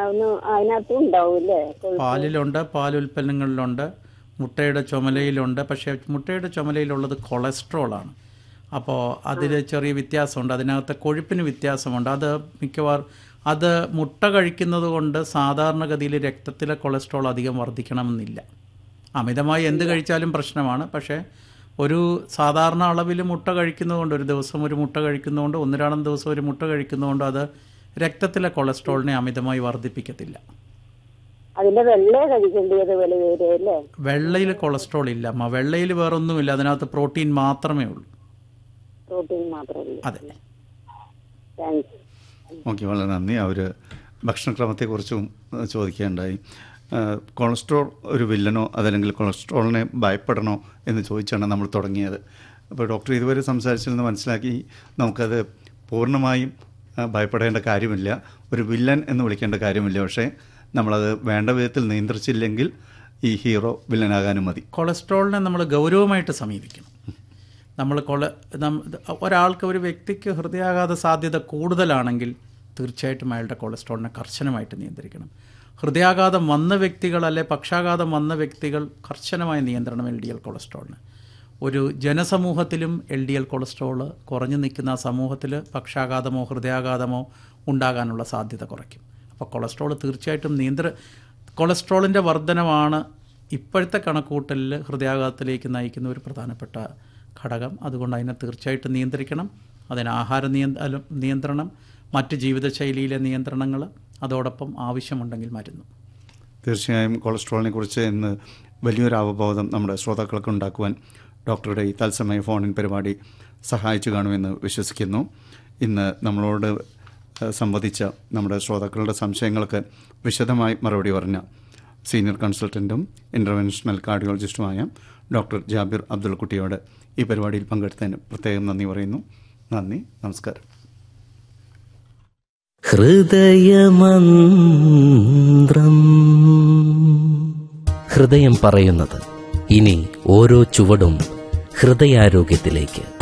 ഒന്ന് അതിനകത്തും ഉണ്ടാവൂല്ലേ കൊഴുപ്പ്? പാലിലുണ്ട് പാലുൽപ്പന്നങ്ങളിലുണ്ട് മുട്ടയുടെ ചുമലയിലുണ്ട് പക്ഷേ മുട്ടയുടെ ചുമലയിലുള്ളത് കൊളസ്ട്രോളാണ് അപ്പോൾ അതിൽ ചെറിയ വ്യത്യാസമുണ്ട് അതിനകത്ത് കൊഴുപ്പിന് വ്യത്യാസമുണ്ട് അത് മിക്കവാറും അത് മുട്ട കഴിക്കുന്നത് കൊണ്ട് സാധാരണഗതിയിൽ രക്തത്തിലെ കൊളസ്ട്രോൾ അധികം വർദ്ധിക്കണമെന്നില്ല അമിതമായി എന്ത് കഴിച്ചാലും പ്രശ്നമാണ് പക്ഷേ ഒരു സാധാരണ അളവിൽ മുട്ട കഴിക്കുന്നതുകൊണ്ട് ഒരു ദിവസം ഒരു മുട്ട കഴിക്കുന്നതുകൊണ്ട് ഒന്ന് രണ്ടും ദിവസം ഒരു മുട്ട കഴിക്കുന്നതുകൊണ്ട് അത് രക്തത്തിലെ കൊളസ്ട്രോളിനെ അമിതമായി വർദ്ധിപ്പിക്കത്തില്ല അതിന്റെ വെള്ളയെ കഴിക്കേണ്ടത് വില വരെയല്ലേ വെള്ളയിൽ കൊളസ്ട്രോൾ ഇല്ല അമ്മ വെള്ളയിൽ വേറൊന്നുമില്ല അതിനകത്ത് പ്രോട്ടീൻ മാത്രമേ ഉള്ളൂ പ്രോട്ടീൻ മാത്രമല്ല അതെ താങ്ക്സ് ഓക്കെ വളരെ നന്ദി അവർ ഭക്ഷണക്രമത്തെക്കുറിച്ചും ഏഹ്, ചോദിക്കുകയുണ്ടായി ഏഹ്, കൊളസ്ട്രോൾ ഒരു വില്ലനോ അതല്ലെങ്കിൽ കൊളസ്ട്രോളിനെ ഭയപ്പെടണോ എന്ന് ചോദിച്ചാണ് നമ്മൾ തുടങ്ങിയത് അപ്പോൾ ഡോക്ടർ ഇതുവരെ സംസാരിച്ചിൽ നിന്ന് മനസ്സിലാക്കി നമുക്കത് പൂർണ്ണമായും ഏഹ്, ഭയപ്പെടേണ്ട കാര്യമില്ല ഒരു വില്ലൻ എന്ന് വിളിക്കേണ്ട കാര്യമില്ല പക്ഷേ നമ്മളത് വേണ്ട വിധത്തിൽ നിയന്ത്രിച്ചില്ലെങ്കിൽ ഈ ഹീറോ വില്ലനാകാനും മതി കൊളസ്ട്രോളിനെ നമ്മൾ ഗൗരവമായിട്ട് സമീപിക്കണം നമ്മൾ കൊള നം- ഒരാൾക്ക് ഒരു വ്യക്തിക്ക് ഹൃദയാഘാത സാധ്യത കൂടുതലാണെങ്കിൽ തീർച്ചയായിട്ടും അയാളുടെ കൊളസ്ട്രോളിനെ കർശനമായിട്ട് നിയന്ത്രിക്കണം ഹൃദയാഘാതം വന്ന വ്യക്തികൾ അല്ലെ പക്ഷാഘാതം വന്ന വ്യക്തികൾ കർശനമായ നിയന്ത്രണം എൽ ഡി എൽ കൊളസ്ട്രോളിന് ഒരു ജനസമൂഹത്തിലും എൽ ഡി എൽ കൊളസ്ട്രോൾ കുറഞ്ഞു നിൽക്കുന്ന ആ സമൂഹത്തിൽ പക്ഷാഘാതമോ ഹൃദയാഘാതമോ ഉണ്ടാകാനുള്ള സാധ്യത കുറയ്ക്കും അപ്പോൾ കൊളസ്ട്രോൾ തീർച്ചയായിട്ടും നിയന്ത്ര കൊളസ്ട്രോളിൻ്റെ വർധനമാണ് ഇപ്പോഴത്തെ കണക്കൂട്ടലിൽ ഹൃദയാഘാതത്തിലേക്ക് നയിക്കുന്ന ഒരു പ്രധാനപ്പെട്ട ഘടകം അതുകൊണ്ട് അതിനെ തീർച്ചയായിട്ടും നിയന്ത്രിക്കണം അതിന് ആഹാര നിയന്ത്ര നിയന്ത്രണം മറ്റ് ജീവിതശൈലിയിലെ നിയന്ത്രണങ്ങൾ അതോടൊപ്പം ആവശ്യമുണ്ടെങ്കിൽ മരുന്ന് തീർച്ചയായും കൊളസ്ട്രോളിനെ കുറിച്ച് ഇന്ന് വലിയൊരു അവബോധം നമ്മുടെ ശ്രോതാക്കൾക്ക് ഉണ്ടാക്കുവാൻ ഡോക്ടറുടെ ഈ തത്സമയ ഫോണിൻ പരിപാടി സഹായിച്ചു കാണുമെന്ന് വിശ്വസിക്കുന്നു ഇന്ന് നമ്മളോട് ഏഹ്, സംവദിച്ച നമ്മുടെ ശ്രോതാക്കളുടെ സംശയങ്ങൾക്ക് വിശദമായി മറുപടി പറഞ്ഞ സീനിയർ കൺസൾട്ടൻറ്റും ഇൻ്റർവെൻഷണൽ കാർഡിയോളജിസ്റ്റുമായ ഡോക്ടർ ജാബിർ അബ്ദുൽ കുട്ടിയോട് ഈ പരിപാടിയിൽ പങ്കെടുത്തതിന് പ്രത്യേകം നന്ദി പറയുന്നു നന്ദി നമസ്കാരം ഹൃദയമന്ത്രം ഹൃദയം പറയുന്നത് ഇനി ഓരോ ചുവടും ഹൃദയാരോഗ്യത്തിലേക്ക്